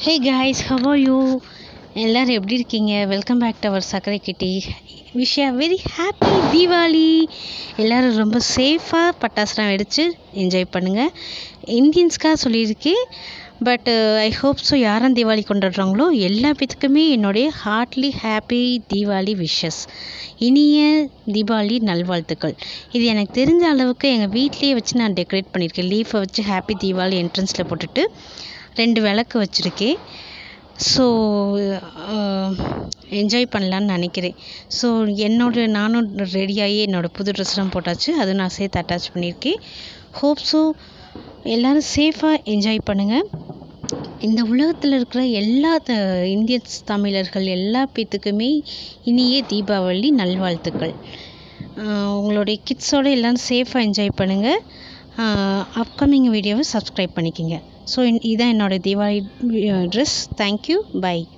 hey guys how are you எல்லோரும் எப்படி இருக்கீங்க வெல்கம் பேக் டு அவர் சக்கரை கிட்டி wish a very happy Deepavali எல்லோரும் ரொம்ப சேஃபாக பட்டாசுலாம் வெடித்து என்ஜாய் பண்ணுங்கள் இந்தியன்ஸ்க்காக சொல்லியிருக்கேன் பட் ஐ ஹோப் ஸோ யாரும் தீபாவளி கொண்டாடுறாங்களோ எல்லா பேத்துக்குமே என்னுடைய ஹார்ட்லி ஹாப்பி தீபாவளி விஷஸ் இனிய தீபாவளி நல்வாழ்த்துக்கள் இது எனக்கு தெரிஞ்ச அளவுக்கு எங்கள் வீட்லேயே வச்சு நான் டெக்கரேட் பண்ணியிருக்கேன் லீஃபை வச்சு ஹாப்பி தீபாவளி என்ட்ரன்ஸில் போட்டுட்டு ரெண்டு விளக்கு வச்சுருக்கேன் ஸோ என்ஜாய் பண்ணலான்னு நினைக்கிறேன் ஸோ என்னோட நானும் ரெடியாகி என்னோடய புது ட்ரெஸ்லாம் போட்டாச்சு அதுவும் நான் சேர்த்து அட்டாச் பண்ணியிருக்கேன் ஹோப் ஸோ எல்லோரும் சேஃபாக என்ஜாய் பண்ணுங்கள் இந்த உலகத்தில் இருக்கிற எல்லா த இந்தியன்ஸ் தமிழர்கள் எல்லா பேத்துக்குமே இனிய தீபாவளி நல்வாழ்த்துக்கள் உங்களுடைய கிட்ஸோடு எல்லோரும் சேஃபாக என்ஜாய் பண்ணுங்கள் அப்கமிங் வீடியோவை சப்ஸ்கிரைப் பண்ணிக்கோங்க ஸோ இதான் என்னோடய தீபாவளி ட்ரெஸ் தேங்க்யூ பை